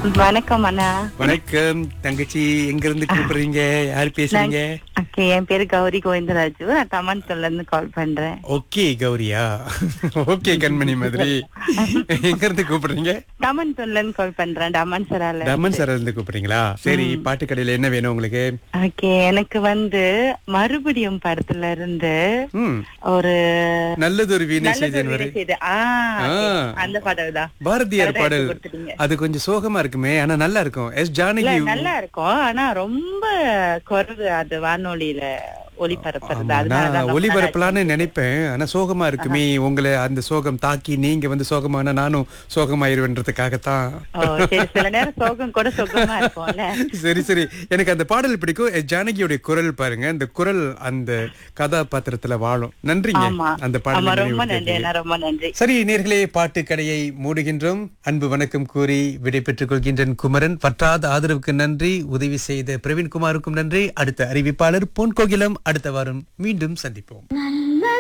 வணக்கம் அண்ணா வணக்கம் தங்கச்சி எங்க இருந்து கூப்பிடுறீங்க யார் பேசுறீங்க ஓகே என் பேரு கௌரி கோவிந்தராஜு நான் தமன்துல இருந்து கால் பண்றேன் ஓகே கௌரியா ஓகே கண்மணி மாதிரி எங்க இருந்து கூப்பிடுறீங்க தமன்துல இருந்து கால் பண்றேன் டமன் சரால ரமன் சார் இருந்து கூப்பிடுறீங்களா சரி பாட்டு கடையில என்ன வேணும் உங்களுக்கு ஓகே எனக்கு வந்து மறுபடியும் படத்துல இருந்து ம் ஒரு நல்லதொரு வீணை நல்ல செய்தேன் வரை செய்து ஆ ஆ. okay. அந்த பாடல் தான் பாரதியார் correct ஆ பாடல் கொடுத்துட்டீங்க. அது கொஞ்சம் சோகமா இருக்குமே ஆனா நல்லா இருக்கும் எஸ் இல்ல ஜானகி நல்லா இருக்கும் ஆனா ரொம்ப குறைவு அது வானொலியில ஒளிபரப்புறது ஆமா, அதனால நான் தான் ரொம்ப ஒளிபரப்பலான்னு நினைப்பேன் ஆனா சோகமா இருக்குமே உங்களை அந்த சோகம் தாக்கி நீங்க வந்து சோகமான நானும் சோகமாயிருவேன்றதுக்காகத்தான் ஓ, சரி சில நேரம் சோகம் கூட சுகமா இருக்கும்ல சரி சரி எனக்கு அந்த பாடல் பிடிக்கும் எஸ் ஜானகியோட குரல் பாருங்க அந்த குரல் அந்த கதாபாத்திரத்துல வாழும் நன்றிங்க ஆமா அந்த ஆமா பாடல் ரொம்ப நன்றி நினைவுபடுத்தியதுக்கு. அண்ணா ரொம்ப நன்றி சரி நேர்களே பாட்டு கடையை மூடுகின்றோம் அன்பு வணக்கம் கூறி விடை பெற்றுக் கொள்கின்றன் குமரன் பற்றாத ஆதரவுக்கு நன்றி உதவி செய்த பிரவீன்குமாருக்கும் நன்றி அடுத்த அறிவிப்பாளர் பொன் கோகிலம் அடுத்த வாரம் மீண்டும் சந்திப்போம்